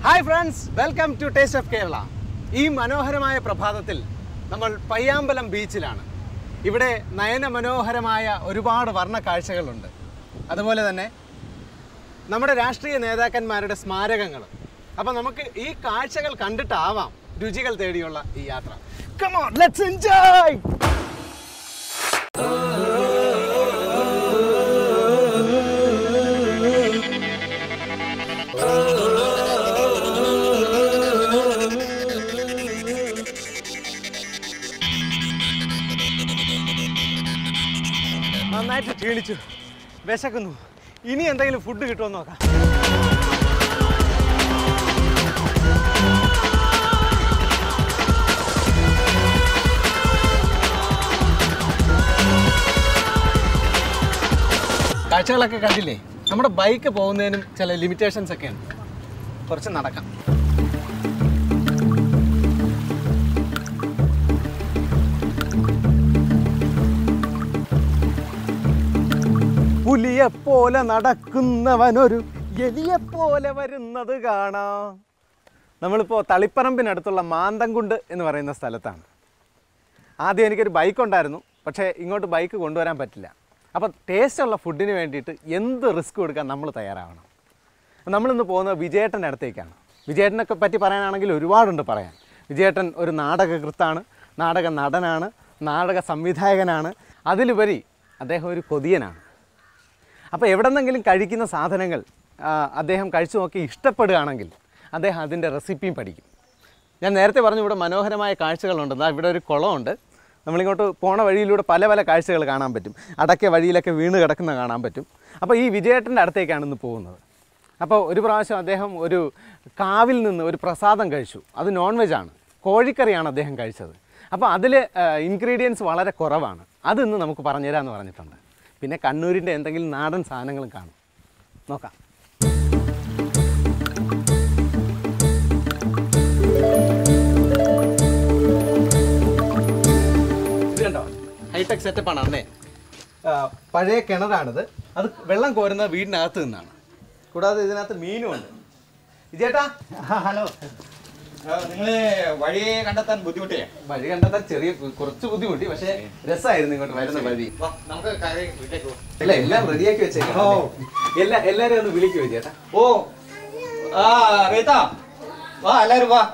Hi friends welcome to taste of Kerala ഈ മനോഹരമായ പ്രഭാതത്തിൽ നമ്മൾ പയ്യാമ്പലം ബീച്ചിലാണ് ഇവിടെ നയന മനോഹരമായ ഒരുപാട് വർണ്ണ കാഴ്ചകളുണ്ട് അതുപോലെ തന്നെ നമ്മുടെ രാഷ്ട്രീയ നേതാക്കന്മാരുടെ സ്മാരകങ്ങൾ അപ്പം നമുക്ക് ഈ കാഴ്ചകൾ കണ്ടിട്ടാവാം രുചികൾ തേടിയുള്ള ഈ യാത്ര കമോൺ ലെറ്റ്സ് എൻജോയ് നന്നായിട്ട് ക്ഷീണിച്ചു വിശക്കുന്നു ഇനി എന്തെങ്കിലും ഫുഡ് കിട്ടുമോ എന്ന് നോക്കാം കാഴ്ചകളൊക്കെ കണ്ടില്ലേ നമ്മുടെ ബൈക്ക് പോകുന്നതിനും ചില ലിമിറ്റേഷൻസ് ഒക്കെ ഉണ്ട് കുറച്ച് നടക്കാം പുലിയെ പോലെ നടക്കുന്നവനൊരു എലിയെ പോലെ വരുന്നത് കാണാം നമ്മളിപ്പോൾ തളിപ്പറമ്പിനടുത്തുള്ള മാന്തംകുണ്ട് എന്ന് പറയുന്ന സ്ഥലത്താണ് ആദ്യം എനിക്കൊരു ബൈക്ക് ഉണ്ടായിരുന്നു പക്ഷേ ഇങ്ങോട്ട് ബൈക്ക് കൊണ്ടുവരാൻ പറ്റില്ല അപ്പോൾ ടേസ്റ്റുള്ള ഫുഡിന് വേണ്ടിയിട്ട് എന്ത് റിസ്ക് കൊടുക്കാൻ നമ്മൾ തയ്യാറാവണം അപ്പോൾ നമ്മളിന്ന് പോകുന്നത് വിജയേട്ടൻ്റെ അടുത്തേക്കാണ് വിജയേട്ടനൊക്കെ പറ്റി പറയാനാണെങ്കിൽ ഒരുപാടുണ്ട് പറയാൻ വിജയേട്ടൻ ഒരു നാടകകൃത്താണ് നാടക നടനാണ് നാടക സംവിധായകനാണ് അതിലുപരി അദ്ദേഹം ഒരു കൊതിയനാണ് അപ്പോൾ എവിടെന്നെങ്കിലും കഴിക്കുന്ന സാധനങ്ങൾ ആ, അദ്ദേഹം കഴിച്ചു നോക്കി ഇഷ്ടപ്പെടുകയാണെങ്കിൽ അദ്ദേഹം അതിൻ്റെ റെസിപ്പിയും പഠിക്കും ഞാൻ നേരത്തെ പറഞ്ഞു ഇവിടെ മനോഹരമായ കാഴ്ചകളുണ്ട് ദാ ഇവിടെ ഒരു കുളമുണ്ട് നമ്മളിങ്ങോട്ട് പോണ വഴിയിലൂടെ പല പല കാഴ്ചകൾ കാണാൻ പറ്റും അടയ്ക്ക വഴിയിലൊക്കെ വീണ് കിടക്കുന്ന കാണാൻ പറ്റും അപ്പോൾ ഈ വിജയേട്ടൻ്റെ അടുത്തേക്കാണ് ഇന്ന് പോകുന്നത് അപ്പോൾ ഒരു പ്രാവശ്യം അദ്ദേഹം ഒരു കാവിൽ നിന്ന് ഒരു പ്രസാദം കഴിച്ചു അത് നോൺ വെജ് ആണ് കോഴിക്കറിയാണ് അദ്ദേഹം കഴിച്ചത് അപ്പോൾ അതിൽ ഇൻഗ്രീഡിയൻസ് വളരെ കുറവാണ് അത് ഇന്ന് നമുക്ക് പറഞ്ഞുതരാമെന്ന് പറഞ്ഞിട്ടുണ്ട് പിന്നെ കണ്ണൂരിൻ്റെ എന്തെങ്കിലും നാടൻ സാധനങ്ങളും കാണും നോക്കാം ഇത് കണ്ടോ ഹൈടെക് സെറ്റപ്പാണ് അന്നേ ആ, പഴയ കിണറാണിത് അത് വെള്ളം കോരുന്നത് വീടിനകത്ത് നിന്നാണ് കൂടാതെ ഇതിനകത്ത് മീനും ഉണ്ട് വിജയേട്ടാ ഹലോ നിങ്ങൾ വഴി കണ്ടെത്താൻ ബുദ്ധിമുട്ടിയേ വഴി കണ്ടെത്താൻ ചെറിയ കുറച്ച് ബുദ്ധിമുട്ടി പക്ഷേ രസമായിരുന്നു ഇങ്ങോട്ട് വരുന്ന വഴി നമുക്ക് കാര്യം വീട്ടിലേക്ക് പോകാം അല്ല എല്ലാം റെഡിയാക്കി വെച്ചേക്കാം ഓ. എല്ലാ എല്ലാരും ഒന്ന് വിളിക്കുമോ ചേട്ടാ ഓ ആ റീത്ത വാ എല്ലാരും വാ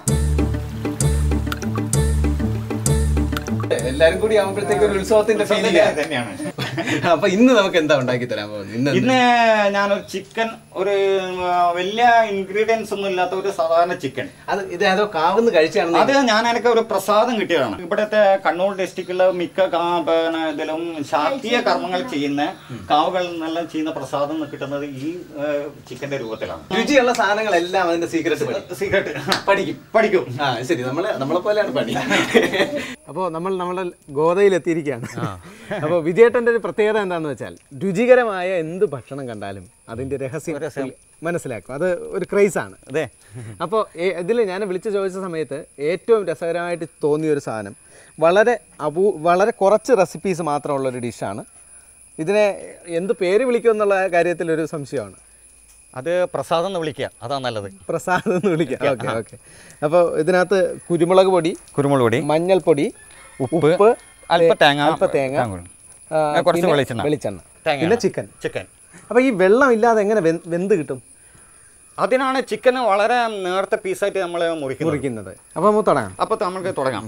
എല്ലാരും കൂടി ആവുമ്പോഴത്തേക്ക് ഒരു ഉത്സവത്തിന്റെ ഫീലിംഗ് തന്നെയാണ് അപ്പൊ ഇന്ന് നമുക്ക് എന്താ ഉണ്ടാക്കി തരാൻ പോകുന്നത് ഇന്ന് എന്ത്? ഇന്ന് ഞാനൊരു ചിക്കൻ ഒരു ആ, വലിയ ഇൻഗ്രീഡിയൻസ് ഒന്നും ഇല്ലാത്ത ഒരു സാധാരണ ചിക്കൻ അത് ഇത് ഏതോ കാവുന്ന് കഴിച്ചാണെന്ന് അത് ഞാൻ എനിക്ക് ഒരു പ്രസാദം കിട്ടിയതാണ് ഇവിടുത്തെ കണ്ണൂർ ഡിസ്ട്രിക്റ്റിലെ മിക്ക കാ- പിന്നെ ഇതിലും ശാക്തീയ കർമ്മങ്ങൾ ചെയ്യുന്ന കാവുകളിൽ നിന്നെല്ലാം ചെയ്യുന്ന പ്രസാദം കിട്ടുന്നത് ഈ ആ, ചിക്കന്റെ രൂപത്തിലാണ് രുചിയുള്ള സാധനങ്ങളെല്ലാം അതിന്റെ സീക്രട്ട് സീക്രട്ട് പഠിക്കും പഠിക്കും ആ ശരി നമ്മളെ നമ്മളെ പോലെയാണ് പണി അപ്പോൾ നമ്മൾ നമ്മുടെ ഗോതയിൽ എത്തിയിരിക്കുകയാണ് അപ്പോൾ വിജയേട്ടൻ്റെ ഒരു പ്രത്യേകത എന്താണെന്ന് വെച്ചാൽ രുചികരമായ എന്ത് ഭക്ഷണം കണ്ടാലും അതിൻ്റെ രഹസ്യം മനസ്സിലാക്കും അത് ഒരു ക്രൈസാണ് അതെ അപ്പോൾ ഇതിൽ ഞാൻ വിളിച്ചു ചോദിച്ച സമയത്ത് ഏറ്റവും രസകരമായിട്ട് തോന്നിയ ഒരു സാധനം വളരെ അപൂ വളരെ കുറച്ച് റെസിപ്പീസ് മാത്രമുള്ള ഒരു ഡിഷാണ് ഇതിനെ എന്ത് പേര് വിളിക്കും എന്നുള്ള കാര്യത്തിൽ ഒരു സംശയമാണ് അത് പ്രസാദം എന്ന് വിളിക്കുക അതാ നല്ലത് പ്രസാദം എന്ന് വിളിക്കാം ഓക്കെ ഓക്കെ അപ്പോൾ ഇതിനകത്ത് കുരുമുളക് പൊടി കുരുമുളക് പൊടി മഞ്ഞൾപ്പൊടി ഉപ്പ്, ഉപ്പ് അല്പ തേങ്ങ, അല്പ തേങ്ങ തേങ്ങ. ആ, കുറച്ച് പിന്നെ വെളിച്ചെണ്ണ. വെളിച്ചെണ്ണ തേങ്ങ പിന്നെ ചിക്കൻ ചിക്കൻ അപ്പോൾ ഈ വെള്ളം ഇല്ലാതെ എങ്ങനെ വെന്ത് വെന്ത് കിട്ടും അതിനാണ് ചിക്കൻ വളരെ നേരത്തെ പീസായിട്ട് നമ്മൾ മുറിക്കുന്നത് മുറിക്കുന്നത് അപ്പോൾ നമുക്ക് തുടങ്ങാം അപ്പോൾ നമുക്ക് തുടങ്ങാം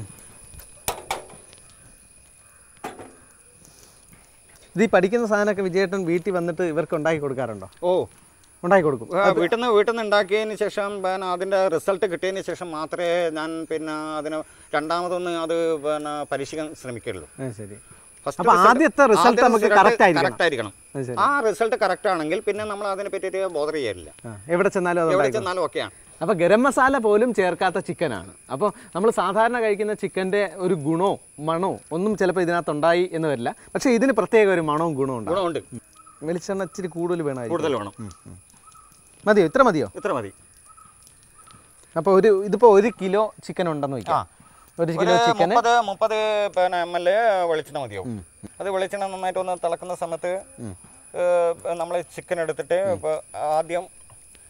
ഇത് ഈ പഠിക്കുന്ന സാധനമൊക്കെ വിജയേട്ടൻ വീട്ടിൽ വന്നിട്ട് ഇവർക്ക് ഉണ്ടാക്കി കൊടുക്കാറുണ്ടോ ഓ ഉണ്ടാക്കി കൊടുക്കും ആ, വീട്ടിൽ നിന്ന് വീട്ടിൽ നിന്ന് ഉണ്ടാക്കിയതിന് ശേഷം പിന്നെ അതിൻ്റെ റിസൾട്ട് കിട്ടിയതിന് ശേഷം മാത്രമേ ഞാൻ പിന്നെ അതിന് രണ്ടാമതൊന്ന് അത് പിന്നെ പരീക്ഷിക്കാൻ ശ്രമിക്കുള്ളൂ ആ, ശരി First അപ്പോൾ result- ആദ്യത്തെ റിസൾട്ട് ആദ്യ നമുക്ക് result കറക്റ്റ് ആയിരിക്കണം correct ആയിരിക്കണം അത് ശരി ആ റിസൾട്ട് കറക്റ്റ് ആണെങ്കിൽ പിന്നെ നമ്മൾ അതിനെ പറ്റിയിട്ട് ബോധർ ചെയ്യാറില്ല ആ, എവിടെ ചെന്നാലും അത് എവിടെ ഉണ്ടാക്കി ചെന്നാലും ഓക്കെയാണ് അപ്പോൾ ഗരം മസാല പോലും ചേർക്കാത്ത ചിക്കനാണ് അപ്പോൾ നമ്മൾ സാധാരണ കഴിക്കുന്ന ചിക്കൻ്റെ ഒരു ഗുണോ മണോ ഒന്നും ചിലപ്പോൾ ഇതിനകത്ത് ഉണ്ടായി എന്ന് വരില്ല പക്ഷേ ഇതിന് പ്രത്യേക ഒരു മണവും ഗുണവും ഉണ്ടാവും ഗുണമുണ്ട് വെളിച്ചെണ്ണ ഇച്ചിരി കൂടുതൽ വേണമായിരിക്കും കൂടുതൽ വേണം മതിയോ ഇത്ര മതിയോ ഇത്ര മതി അപ്പോൾ ഒരു ഇതിപ്പോൾ ഒരു കിലോ ചിക്കൻ ഉണ്ടെന്ന് ആ വയ്ക്കാം ഒരു ഒരു കിലോ ചിക്കന് മുപ്പത് മുപ്പത് പിന്നെ എം എൽ വെളിച്ചെണ്ണ മതിയാവും അത് വെളിച്ചെണ്ണ നന്നായിട്ട് ഒന്ന് തിളക്കുന്ന സമയത്ത് നമ്മൾ ചിക്കൻ എടുത്തിട്ട് ഇപ്പൊ ആദ്യം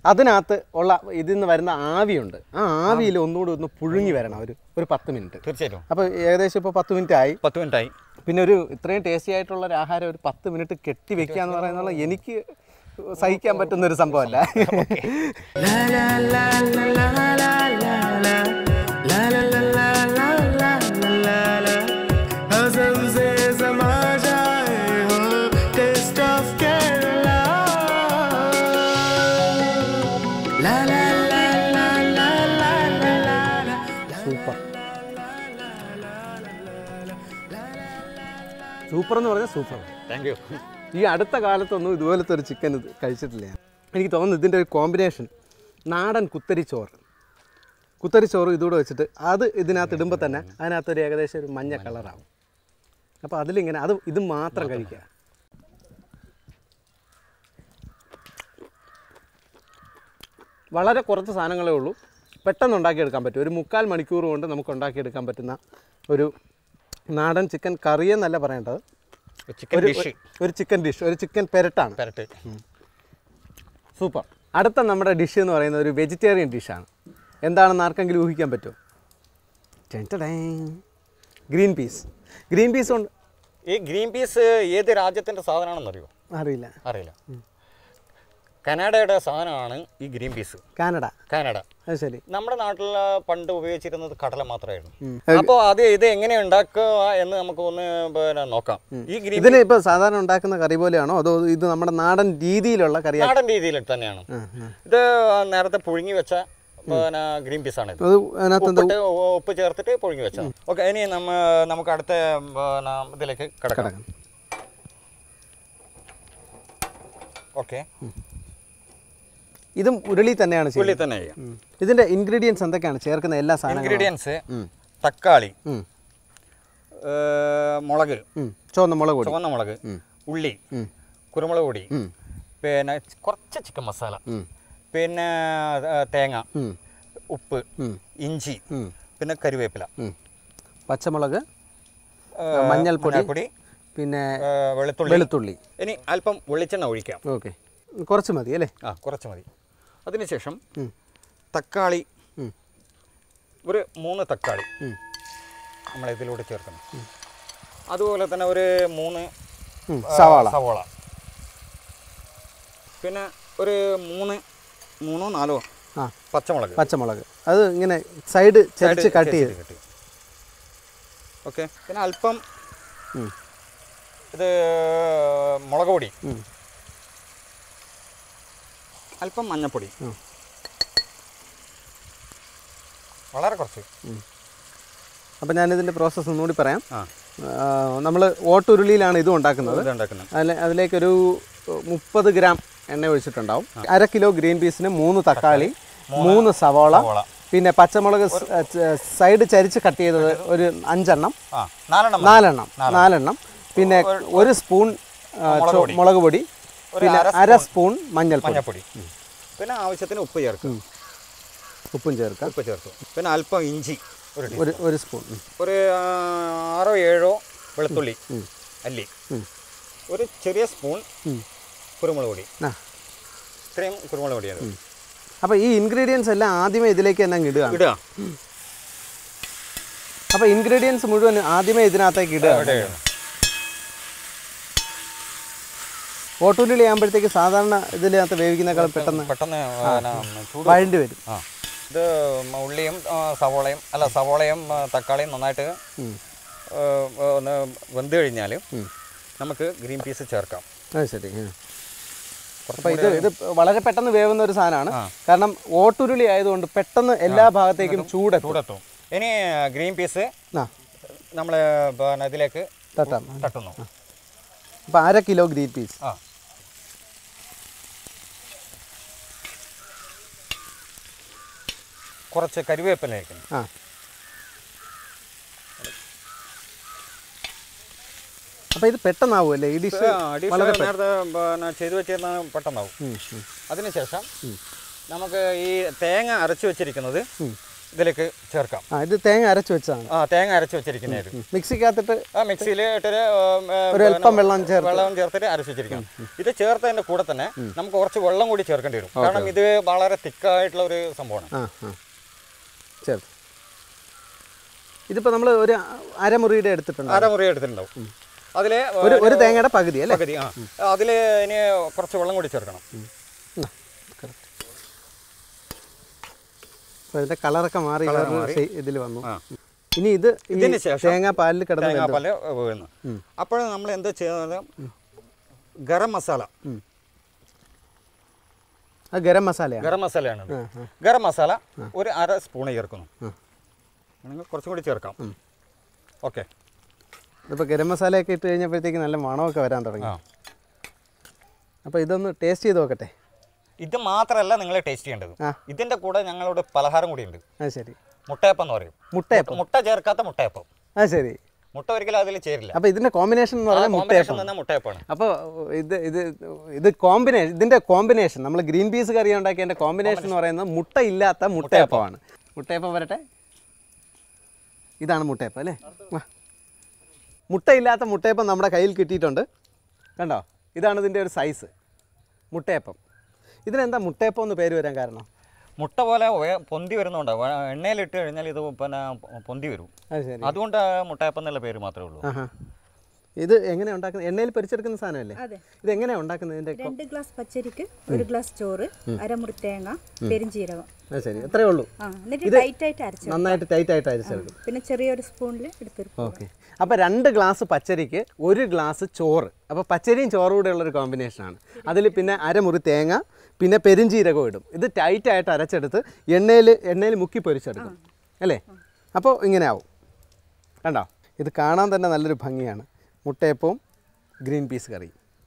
അതിനകത്ത് ഉള്ള ഇതിൽ നിന്ന് വരുന്ന ആവിയുണ്ട് ആ ആവിയിൽ ഒന്നുകൂടി ഒന്ന് പുഴുങ്ങി വരണം ഒരു ഒരു പത്ത് മിനിറ്റ് തീർച്ചയായിട്ടും അപ്പോൾ ഏകദേശം ഇപ്പോൾ പത്ത് മിനിറ്റ് ആയി പത്ത് മിനിറ്റായി പിന്നെ ഒരു ഇത്രയും ടേസ്റ്റി ആയിട്ടുള്ള ഒരു ആഹാരം ഒരു പത്ത് മിനിറ്റ് കെട്ടി വെക്കുക എന്ന് പറയുന്നത് എനിക്ക് സഹിക്കാൻ പറ്റുന്ന ഒരു സംഭവമല്ല La la la la la la la la La la la la la la la la la Hazam se sama jaye ho Taste of Kerala La la la la la la la la super super എന്ന് പറഞ്ഞാൽ super thank you ഈ അടുത്ത കാലത്തൊന്നും ഇതുപോലത്തെ ഒരു chicken ഇത് കഴിച്ചിട്ടില്ല ഞാൻ എനിക്ക് തോന്നുന്നു ഇതിൻ്റെ ഒരു കോമ്പിനേഷൻ നാടൻ കുത്തരിച്ചോറ് കുത്തരിച്ചോറ് ഇതുകൂടെ വെച്ചിട്ട് അത് ഇതിനകത്ത് ഇടുമ്പോൾ തന്നെ അതിനകത്തൊരു ഏകദേശം ഒരു മഞ്ഞ കളറാവും അപ്പോൾ അതിലിങ്ങനെ അത് ഇത് മാത്രം കഴിക്കുക വളരെ കുറച്ച് സാധനങ്ങളേ ഉള്ളൂ പെട്ടെന്ന് ഉണ്ടാക്കിയെടുക്കാൻ പറ്റും ഒരു മുക്കാൽ മണിക്കൂർ കൊണ്ട് നമുക്ക് ഉണ്ടാക്കിയെടുക്കാൻ പറ്റുന്ന ഒരു നാടൻ ചിക്കൻ കറി എന്നല്ല പറയേണ്ടത് ചിക്കൻ ഒരു ഡിഷ് ഒരു ചിക്കൻ ഡിഷ് ഒരു ചിക്കൻ പെരട്ടാണ് പെരട്ട് സൂപ്പർ അടുത്ത നമ്മുടെ ഡിഷ് എന്ന് പറയുന്നത് ഒരു വെജിറ്റേറിയൻ ഡിഷാണ് എന്താണെന്ന് ആർക്കെങ്കിലും ഊഹിക്കാൻ പറ്റുമോ ഗ്രീൻ പീസ് ഗ്രീൻ പീസ് കൊണ്ട് ഈ ഗ്രീൻ പീസ് ഏത് രാജ്യത്തിൻ്റെ സാധനമാണെന്നറിയോ അറിയില്ല അറിയില്ല കനഡയുടെ സാധനമാണ് ഈ ഗ്രീൻ പീസ് കാനഡ കാനഡ അത് ശരി നമ്മുടെ നാട്ടിൽ പണ്ട് ഉപയോഗിച്ചിരുന്നത് കടല മാത്രമായിരുന്നു ഉം. അപ്പോൾ അത് ഇത് എങ്ങനെ ഉണ്ടാക്കുക എന്ന് നമുക്ക് ഒന്ന് പിന്നെ നോക്കാം ഈ ഗ്രീൻ ഇതിന് ഇപ്പോൾ സാധാരണ ഉണ്ടാക്കുന്ന കറി പോലെയാണോ അതോ ഇത് നമ്മുടെ നാടൻ രീതിയിലുള്ള കറിയാണ് നാടൻ രീതിയിൽ തന്നെയാണ് ഇത് നേരത്തെ പുഴുങ്ങി വെച്ച പിന്നെ ഗ്രീൻ പീസ് ആണ് ഇത് അത് അതിനകത്ത് എന്താ ഉപ്പിട്ട് ഉ- ഉപ്പ് ചേർത്തിട്ട് പുഴുങ്ങി വെച്ചത് ഓക്കെ ഇനി നമ്മ നമുക്ക് അടുത്ത പിന്നെ ഇതിലേക്ക് കിടക്കാം ഓക്കെ ഇതും ഉരുളി തന്നെയാണ് ഉള്ളി ചെയ്യുന്നത് തന്നെ ചെയ്യാം ഉം. ഇതിന്റെ ഇൻഗ്രീഡിയൻസ് എന്തൊക്കെയാണ് ചേർക്കുന്ന എല്ലാ സാധനങ്ങളും ഇൻഗ്രീഡിയൻസ് തക്കാളി ഉം. ഏ, മുളക് ഉം. ചുവന്ന മുളക് പൊടി ചുവന്ന മുളക് ഉള്ളി ഉം. കുരുമുളക് പൊടി ഉം. പിന്നെ കുറച്ച് ചിക്കൻ മസാല ഉം. പിന്നെ ഏ, തേങ്ങ ഉം. ഉപ്പ് ഉം. ഇഞ്ചി ഉം. പിന്നെ കറിവേപ്പില ഉം. പച്ചമുളക് ഏ, മഞ്ഞൾപ്പൊടി. മഞ്ഞൾപ്പൊടി പിന്നെ ഏ, വെളുത്തുള്ളി വെളുത്തുള്ളി ഇനി അല്പം വെളിച്ചെണ്ണ ഒഴിക്കാം ഓക്കെ കുറച്ച് മതി അല്ലേ ആ കുറച്ച് മതി അതിനുശേഷം ഉം. തക്കാളി ഉം. ഒരു മൂന്ന് തക്കാളി ഉം. നമ്മൾ ഇതിലൂടെ ചേർക്കണം അതുപോലെ തന്നെ ഒരു മൂന്ന് ഉം. ആ, സവാള സവാള പിന്നെ ഒരു മൂന്ന് മൂന്നോ നാലോ ആ പച്ചമുളക് പച്ചമുളക് അത് ഇങ്ങനെ സൈഡ് ചരിച്ച് കട്ട് ചെയ്ത് കട്ട് ഓക്കെ പിന്നെ അല്പം ഉം. ഇത് മുളക് പൊടി ഉം. അല്പം മഞ്ഞൾപ്പൊടി ഉം. വളരെ കുറച്ച് അപ്പം ഞാനിതിൻ്റെ പ്രോസസ്സ് ഒന്നുകൂടി പറയാം ആ നമ്മൾ ഓട്ടുരുളിയിലാണ് ഇതും ഉണ്ടാക്കുന്നത് ഇത് ഉണ്ടാക്കുന്നത് അതിൽ അതിലേക്കൊരു മുപ്പത് ഗ്രാം എണ്ണ ഒഴിച്ചിട്ടുണ്ടാവും അര കിലോ ഗ്രീൻ പീസിന് മൂന്ന് തക്കാളി മൂന്ന് സവാള സവാള. പിന്നെ പച്ചമുളക് സ്- ച- സൈഡ് ചരിച്ച് കട്ട് ചെയ്തത് ഒരു അഞ്ചെണ്ണം ആ നാലെണ്ണം മതി. നാലെണ്ണം നാലെണ്ണം പിന്നെ ഒരു സ്പൂൺ ആ, മുളക് ചോ- പൊടി. മുളക് പൊടി ഒരു പിന്നെ അര അര സ്പൂൺ മഞ്ഞൾപ്പൊടി മഞ്ഞൾപ്പൊടി പിന്നെ ആവശ്യത്തിന് ഉപ്പ് ചേർക്കും ഉപ്പും ചേർക്കാം ഉപ്പ് ചേർത്തു പിന്നെ അല്പം ഇഞ്ചി ഒരു ടീ- ഒരു ഒരു സ്പൂൺ ഉം. ഒരു ആ, ആറോ ഏഴോ വെളുത്തുള്ളി അല്ലി ഉം. ഒരു ചെറിയ സ്പൂൺ ഉം. കുരുമുളക് പൊടി ആ ഇത്രയും കുരുമുളക് പൊടിയാണ് അപ്പോൾ ഈ ഇൻഗ്രീഡിയൻസ് എല്ലാം ആദ്യമേ ഇതിലേക്ക് തന്നെ അങ്ങ് ഇടുകയാണ് ഇടുക അപ്പോൾ ഇൻഗ്രീഡിയൻസ് മുഴുവൻ ആദ്യമേ ഇതിനകത്തേക്ക് ഇടുക ഇടുക. ഓട്ടുരുളി ആകുമ്പോഴത്തേക്ക് സാധാരണ ഇതിനകത്ത് വേവിക്കുന്നേക്കാളും പെട്ടെന്ന് പെട്ടെന്ന് പിന്നെ ചൂട് വഴണ്ടി വരും ആ ഇത് ഉള്ളിയും ആ, സവോളയും അല്ല സവോളയും ആ, തക്കാളിയും നന്നായിട്ട് ഉം. ആ, ഒന്ന് വെന്ത് കഴിഞ്ഞാൽ നമുക്ക് ഗ്രീൻ പീസ് ചേർക്കാം അത് ശരി അപ്പോൾ ഇത് ഇത് വളരെ പെട്ടെന്ന് വേവുന്ന ഒരു സാധനമാണ് കാരണം ഓട്ടുരുളി ആയതുകൊണ്ട് പെട്ടെന്ന് എല്ലാ ഭാഗത്തേക്കും ചൂടെത്തും ചൂടെത്തും ഇനി ഗ്രീൻ പീസ് ആ നമ്മൾ പിന്നെ ഇതിലേക്ക് തട്ടാം തട്ടുന്നു അപ്പോൾ അര കിലോ ഗ്രീൻ പീസ് ആ കുറച്ച് കരിവേപ്പിലേക്ക് ആ അപ്പോൾ ഇത് പെട്ടെന്നാവുമല്ലേ ഈ ഡിഷ് വളരെ പെ- നേരത്തെ പിന്നെ ചെയ്തു വെച്ചിരുന്ന പെട്ടെന്നാവും ഉം, ഉം, അതിനുശേഷം നമുക്ക് ഈ തേങ്ങ അരച്ചു വെച്ചിരിക്കുന്നത് ഉം. ഇതിലേക്ക് ചേർക്കാം ആ ഇത് തേങ്ങ അരച്ച് വെച്ചതാണ് ആ തേങ്ങ അരച്ച് വെച്ചിരിക്കുന്നത് മിക്സിക്കകത്തിട്ട് ആ മിക്സിയിൽ ഇട്ടിട്ട് ഒരു അല്പം വെള്ളം ചേർത്ത് വെള്ളം ചേർത്തിട്ട് അരച്ച് വെച്ചിരിക്കണം ഇത് ചേർത്തതിന്റെ കൂടെ തന്നെ നമുക്ക് കുറച്ച് വെള്ളം കൂടി ചേർക്കേണ്ടി വരും കാരണം ഇത് വളരെ തിക്കായിട്ടുള്ള ഒരു സംഭവമാണ് ആ ആ ചേർത്ത് ഇതിപ്പോൾ നമ്മൾ ഒരു അരമുറിയുടെ എടുത്തിട്ടുണ്ട് അരമുറി എടുത്തിട്ടുണ്ടാവും അതിൽ ഒരു ഒരു തേങ്ങയുടെ പകുതി അല്ലേ പകുതി ആ അതിൽ ഇനി കുറച്ച് വെള്ളം കൂടി ചേർക്കണം അപ്പോൾ ഇതിൻ്റെ കളറൊക്കെ മാറി ഇതിൽ വന്നു ആ. ഇനി ഇത് ഈ ഇതിന് ശേഷം തേങ്ങ പാലിൽ കിടന്ന് തേങ്ങാപ്പാൽ വീഴുന്നു അപ്പോൾ നമ്മൾ എന്ത് ചെയ്യുന്നത് ഗരം മസാല ആ ഗരം മസാലയാണ് ഗരം മസാലയാണ് ഇത്. ഗരം മസാല ഒരു അര സ്പൂൺ ചേർക്കുന്നു വേണമെങ്കിൽ കുറച്ചും കൂടി ചേർക്കാം ഓക്കെ ഇതിപ്പോൾ ഗരം മസാലയൊക്കെ ഇട്ട് കഴിഞ്ഞപ്പോഴത്തേക്ക് നല്ല മണമൊക്കെ വരാൻ തുടങ്ങി ആ അപ്പോൾ ഇതൊന്ന് ടേസ്റ്റ് ചെയ്ത് നോക്കട്ടെ ഇത് മാത്രമല്ല നിങ്ങൾ ടേസ്റ്റ് ചെയ്യേണ്ടത് ആ. ഇതിന്റെ കൂടെ ഞങ്ങളുടെ പലഹാരം കൂടി ഉണ്ട് അത് ശരി മുട്ടയപ്പം എന്ന് പറയും മുട്ടയപ്പം മുട്ട ചേർക്കാത്ത മുട്ടയപ്പം അത് ശരി മുട്ട ഒരിക്കലും അതിൽ ചേരില്ല അപ്പോൾ ഇതിൻ്റെ കോമ്പിനേഷൻ എന്ന് പറഞ്ഞാൽ കോമ്പിനേഷൻ മുട്ടയപ്പം തന്നെ മുട്ടയപ്പാണ് അപ്പോൾ ഇത് ഇത് ഇത് കോമ്പിനേഷൻ ഇതിൻ്റെ കോമ്പിനേഷൻ നമ്മൾ ഗ്രീൻ പീസ് കറി ഉണ്ടാക്കിയതിൻ്റെ കോമ്പിനേഷൻ എന്ന് പറയുന്നത് മുട്ട ഇല്ലാത്ത മുട്ടയപ്പമാണ് മുട്ടയപ്പം വരട്ടെ ഇതാണ് മുട്ടയപ്പം അല്ലേ വാ. മുട്ടയില്ലാത്ത മുട്ടയപ്പം നമ്മുടെ കയ്യിൽ കിട്ടിയിട്ടുണ്ട് കണ്ടോ ഇതാണ് ഇതിൻ്റെ ഒരു സൈസ് മുട്ടയപ്പം ഇതിനെന്താ മുട്ടയപ്പം എന്ന് പേര് വരാൻ കാരണം മുട്ട പോലെ വേ- പൊന്തി വരുന്നുണ്ട് വ- എണ്ണയിലിട്ട് കഴിഞ്ഞാൽ ഇത് പിന്നെ പൊന്തി വരും അത് ശരി അതുകൊണ്ട് മുട്ടയപ്പം എന്നുള്ള പേര് മാത്രമേ ഉള്ളൂ ആഹാ ഇത് എങ്ങനെ ഉണ്ടാക്കുന്നത് എണ്ണയിൽ പൊരിച്ചെടുക്കുന്ന സാധനമല്ലേ അതെ ഇത് എങ്ങനെയാണ് ഉണ്ടാക്കുന്നത് ഇതിൻ്റെ രണ്ട് ഗ്ലാസ് പച്ചരിക്ക് ഒരു ഗ്ലാസ് ചോറ് അരമുറി തേങ്ങ പെരിഞ്ചീരകം അത് ശരി അത്രേ ഉള്ളൂ ആ എന്നിട്ട് ടൈറ്റ് ആയിട്ട് അരച്ചു നന്നായിട്ട് ടൈറ്റ് ആയിട്ട് അരിച്ചെടുക്കും പിന്നെ ചെറിയൊരു സ്പൂണിൽ എടുത്തൊരു ഓക്കെ അപ്പോൾ രണ്ട് ഗ്ലാസ് പച്ചരിക്ക് ഒരു ഗ്ലാസ് ചോറ് അപ്പോൾ പച്ചരിയും ചോറും കൂടെ ഉള്ളൊരു കോമ്പിനേഷനാണ് അതിൽ പിന്നെ അരമുറി തേങ്ങ പിന്നെ പെരിഞ്ചീരകം ഇടും ഇത് ടൈറ്റായിട്ട് അരച്ചെടുത്ത് എണ്ണയിൽ എണ്ണയിൽ മുക്കി പൊരിച്ചെടുക്കും അല്ലേ അപ്പോൾ ഇങ്ങനെ ആവും കണ്ടോ ഇത് കാണാൻ തന്നെ നല്ലൊരു ഭംഗിയാണ് മുട്ടയപ്പവും ഗ്രീൻ പീസ് കറി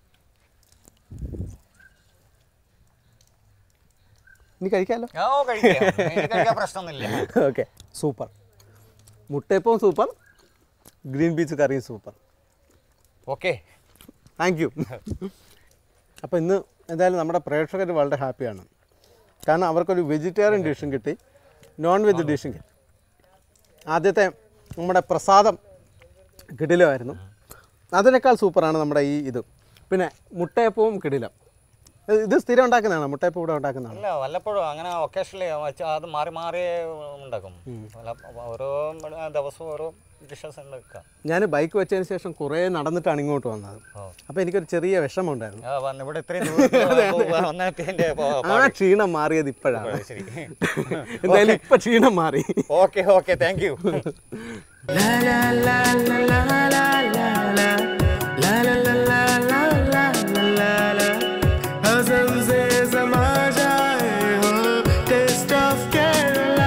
ഇനി കഴിക്കാമല്ലോ ഓ കഴിക്കാം എനിക്ക് കഴിക്കാൻ പ്രശ്നമൊന്നുമില്ല ഓക്കെ സൂപ്പർ മുട്ടയപ്പവും സൂപ്പർ ഗ്രീൻ പീസ് കറിയും സൂപ്പർ ഓക്കെ താങ്ക് യു അപ്പോൾ ഇന്ന് എന്തായാലും നമ്മുടെ പ്രേക്ഷകർ വളരെ ഹാപ്പിയാണ് കാരണം അവർക്കൊരു വെജിറ്റേറിയൻ ഡിഷും കിട്ടി നോൺ വെജ് ഡിഷും കിട്ടി ആദ്യത്തെ നമ്മുടെ പ്രസാദം കിടിലമായിരുന്നു അതിനേക്കാൾ സൂപ്പറാണ് നമ്മുടെ ഈ ഇത് പിന്നെ മുട്ടയപ്പവും കിടിലം ഇത് ഇത് സ്ഥിരം ഉണ്ടാക്കുന്നതാണോ മുട്ടയപ്പം ഇവിടെ ഉണ്ടാക്കുന്നതാണോ അല്ല വല്ലപ്പോഴും അങ്ങനെ ഒക്കേഷണലി അത് മാറി മാറി ഉണ്ടാക്കും വല്ല- ഓരോ ദിവസവും ഓരോ ഡിഷസ് ഉണ്ടാക്കാം ഞാൻ ബൈക്ക് വെച്ചതിന് ശേഷം കുറേ നടന്നിട്ടാണ് ഇങ്ങോട്ട് വന്നത് ഓ. അപ്പോൾ എനിക്കൊരു ചെറിയ വിഷമമുണ്ടായിരുന്നു ആ, വന്ന് ഇവിടെ ഇത്രയും ദൂരത്തിൽ വന്നതിന്റെ ആ ക്ഷീണം മാറിയത് ഇപ്പോഴാണ് ശരി എന്തായാലും ഇപ്പം ക്ഷീണം മാറി okay okay thank you La la la la la la la la La la la la la la la la la Hazam se sama jaye ho Taste of Kerala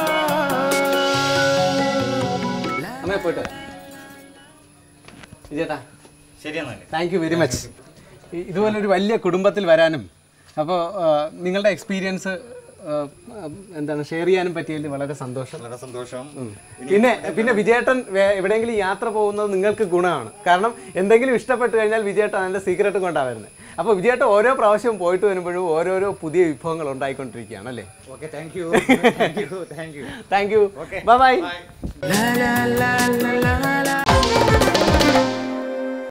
അമ്മേ പോയിട്ട് വിജയേട്ടാ ശരിയെന്നല്ലേ താങ്ക് യു വെരി മച്ച് ഇതുപോലെ ഒരു വലിയ കുടുംബത്തിൽ വരാനും അപ്പോൾ നിങ്ങളുടെ എക്സ്പീരിയൻസ് എന്താണ് ഷെയർ ചെയ്യാനും പറ്റിയതിൽ വളരെ സന്തോഷം വളരെ സന്തോഷം പിന്നെ പിന്നെ വിജയേട്ടൻ വേ- എവിടെയെങ്കിലും യാത്ര പോകുന്നത് നിങ്ങൾക്ക് ഗുണമാണ് കാരണം എന്തെങ്കിലും ഇഷ്ടപ്പെട്ട് കഴിഞ്ഞാൽ വിജയേട്ടൻ അതിൻ്റെ സീക്രട്ട് കൊണ്ടാണ് വരുന്നത് അപ്പോൾ വിജയേട്ടൻ ഓരോ പ്രാവശ്യവും പോയിട്ട് വരുമ്പോഴും ഓരോരോ പുതിയ വിഭവങ്ങൾ ഉണ്ടായിക്കൊണ്ടിരിക്കുകയാണ് അല്ലേ okay thank you thank you thank you thank you bye bye La la la la la la